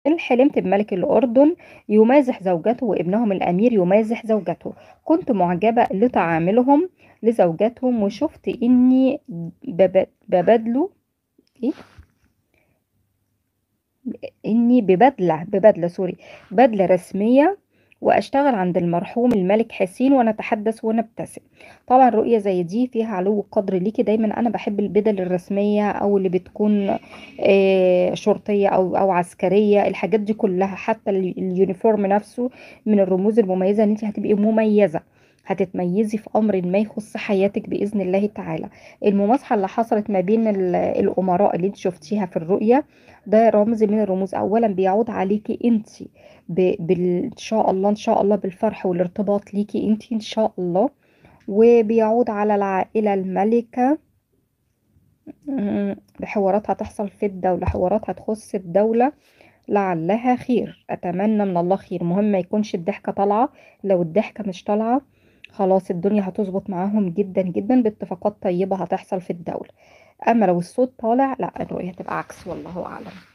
حلمت بملك الأردن يمازح زوجته وابنهم الأمير يمازح زوجته كنت معجبة لطعاملهم لزوجاتهم وشفت إني بب- ببدله إيه؟ إني ببدلة ببدلة سوري بدلة رسمية وأشتغل عند المرحوم الملك حسين ونتحدث ونبتسم طبعا رؤية زي دي فيها علو قدر ليكي دايما أنا بحب البدل الرسمية أو اللي بتكون آه، شرطية أو أو عسكرية الحاجات دي كلها حتى ال- اليونيفورم نفسه من الرموز المميزة إن أنت هتبقي مميزة هتتميزي في أمر ما يخص حياتك بإذن الله تعالى المماسحة اللي حصلت ما بين ال- الأمراء اللي انت شفتيها في الرؤية ده رمز من الرموز أولا بيعود عليكي انت ب- بال... ان شاء الله ان شاء الله بالفرح والارتباط ليكي انت ان شاء الله وبيعود على العائلة الملكة مم، بحوارات هتحصل في الدولة حوارات هتخص الدولة لعلها خير أتمنى من الله خير مهم ما يكونش الضحكة طالعة لو الضحكة مش طالعة خلاص الدنيا هتظبط معاهم جدا جدا باتفاقات طيبة هتحصل في الدولة أما لو الصوت طالع لا الرؤية هتبقى عكس والله أعلم